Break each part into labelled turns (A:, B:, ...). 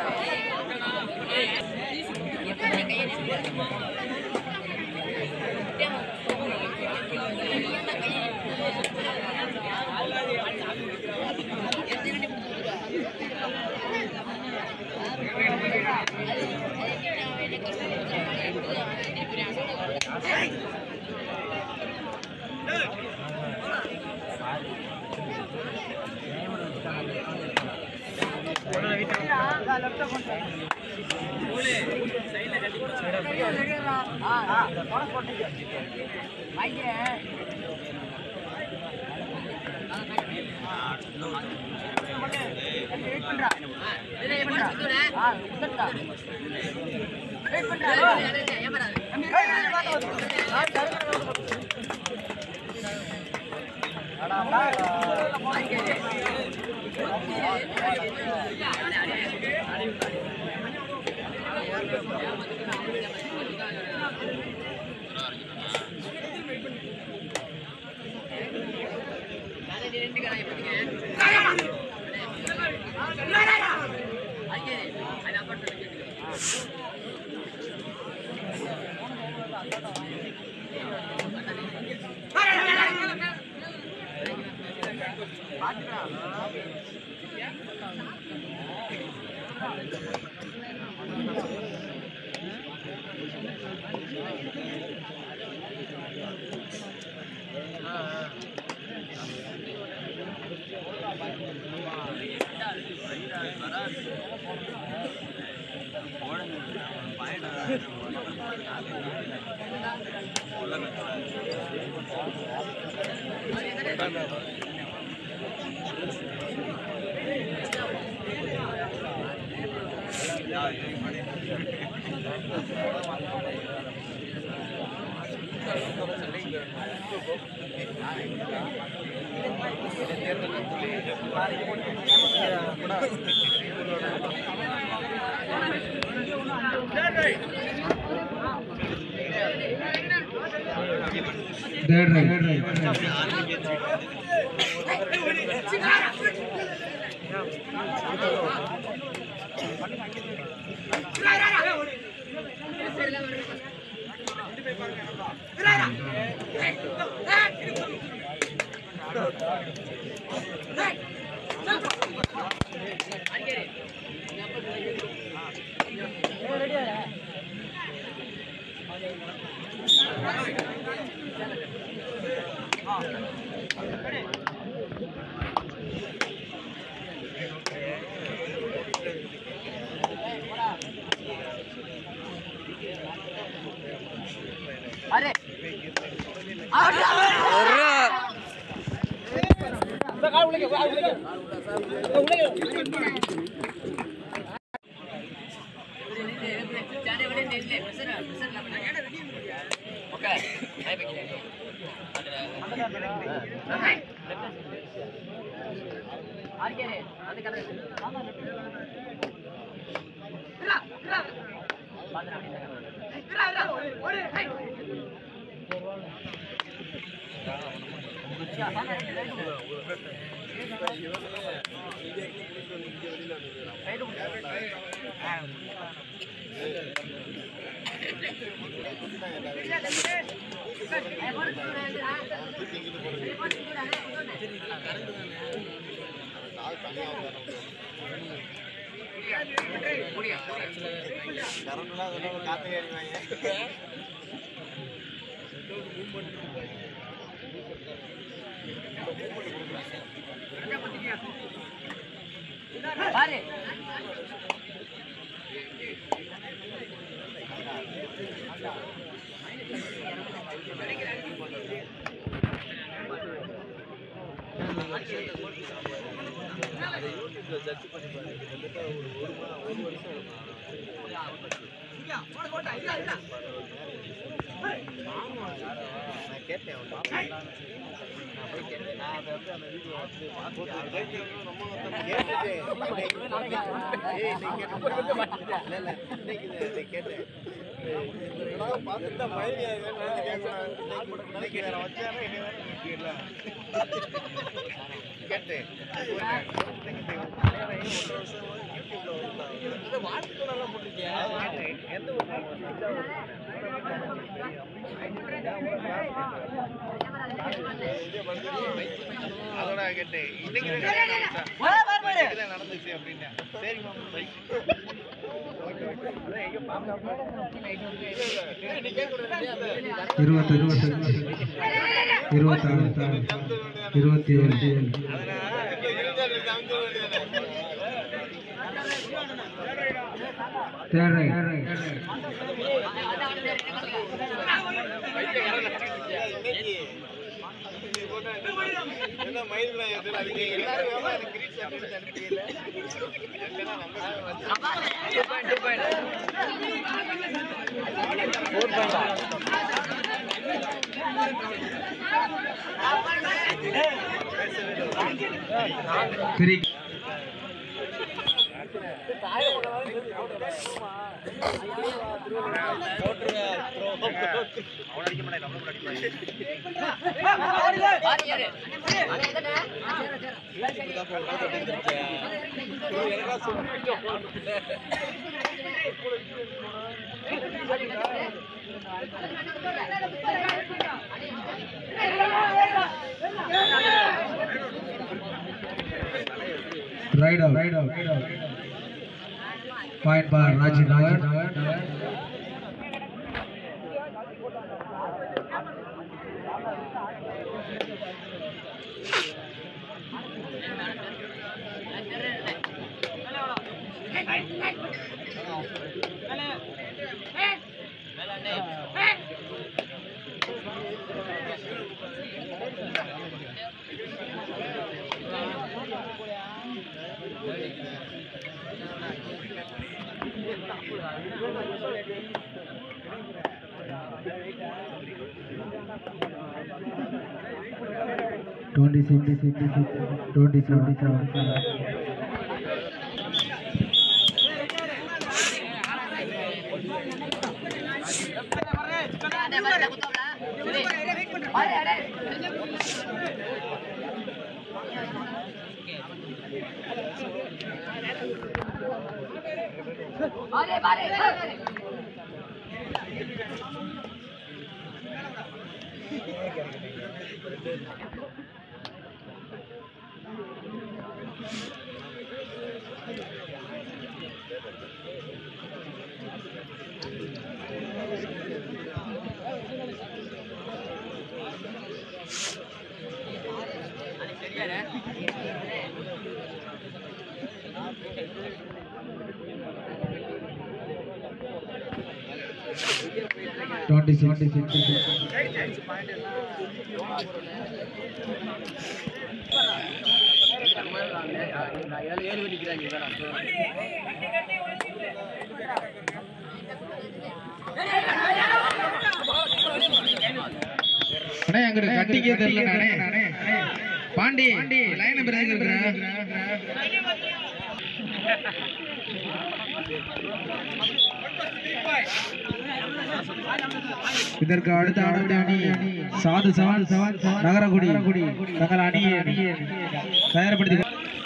A: Third right.
B: கேட்டு அதோட கேட்டேன் இன்னைக்கு தான் கல்யாணம் ஆச்சா? இன்னைக்கு தான் நடந்துச்சு அப்படின்னு சரி மாமா
A: இருபத்தி இருபத்தி இருபத்தாறு இருபத்தி ஏழு தேர்ட் ரைட்
B: என்ன மயில் விளையாட்டு அதுக்கு எல்லாரும் வேகமா எனக்கு கிரீச் அப்படின்னு அனுப்பிடல
A: த்ரீ
B: அவன் அடிக்க மாட்டேன் நம்மளும் அடிக்க
A: right out right out point பார் Raji Nagar twenty six twenty seven seven twenty twenty six அண்ணே அங்கிட்டு கட்டிக்கே தெரியல அண்ணே பாண்டி லைன் பிரேக் இருக்கிறேன் இதற்கு அடுத்த அடுத்த அணி சாது சவான் சவான் நகரகுடி தங்கள் அணியை தயார்படுத்தி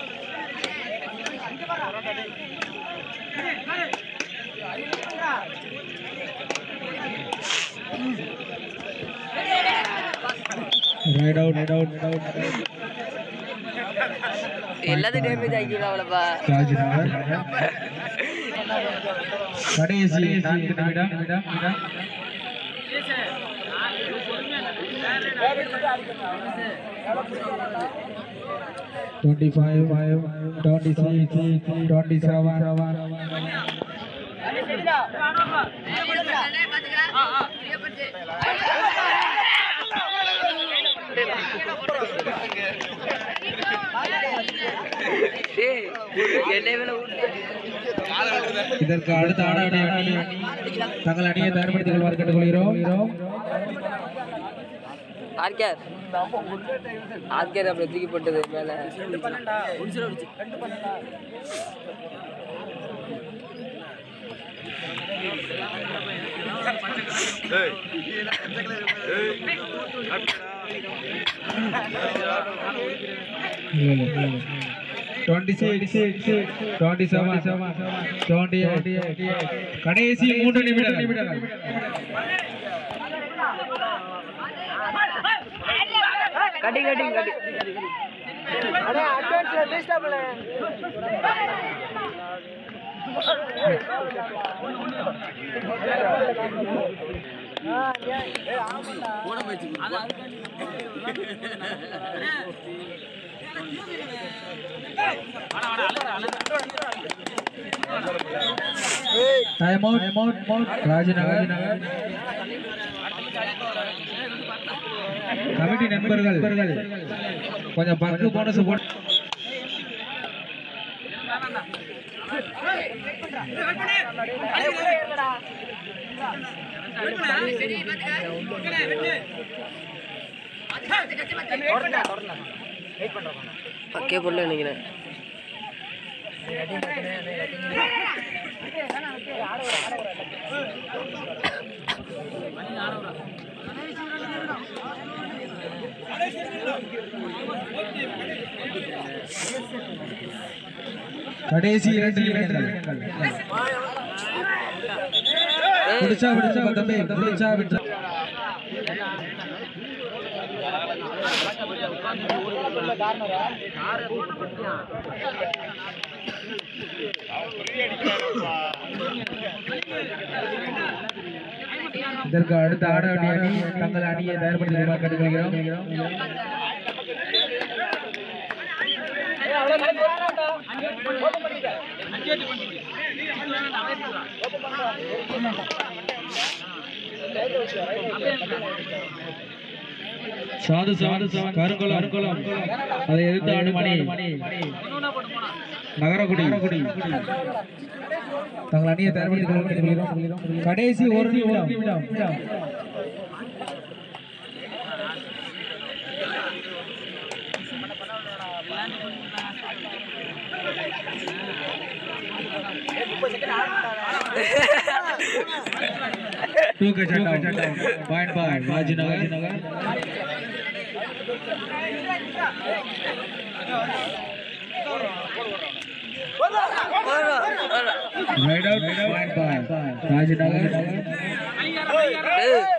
A: right out right out right out
C: எல்லாத்தையும் டேமேஜ் ஆக்கிடுவாங்களப்பா
A: ராஜ்நகர் கடைசி நான்கு நிமிடம் நிமிடம் twenty five five twenty six twenty seven
C: டேய் என்னை வேணா விட்டு
A: இதற்கு அடுத்த ஆடாடி அணி தங்கள் அணியை தயார்படுத்திக் கொள்வார் கேட்டுக்கொள்கிறோம்
C: ஆர்கேர் ஆர்கேர் அப்படி தூக்கி போட்டது மேல
A: twenty six twenty seven twenty eight கடைசி மூன்று நிமிடங்கள்
C: கட்டி கட்டி கட்டி
A: டைம் அவுட் ராஜநகர் கமிட்டி நண்பர்கள் கொஞ்சம் பங்கு போனஸ் போட்டு
C: பக்கே போடல நினைக்கிறேன்
A: கடைசி இரண்டு நிமிடங்கள் பிடிச்சா பிடிச்சா தம்பி பிடிச்சா விட்டு இதற்கு அடுத்த ஆட வேண்டிய அணி தங்கள் அணியை தயார்படுத்தி கேட்டுக்கொள்கிறோம் சாது சாது கருங்குளம் கருங்குளம் அதை எதிர்த்து ஆடும் அணி நகரக்குடி தங்கள் அணியை தயார்படுத்திக் கொள்கிறோம் கடைசி ஒரு நிமிடம் தூக்க சட்டம் point point Rajanagar right out point point Rajanagar
C: ஏய்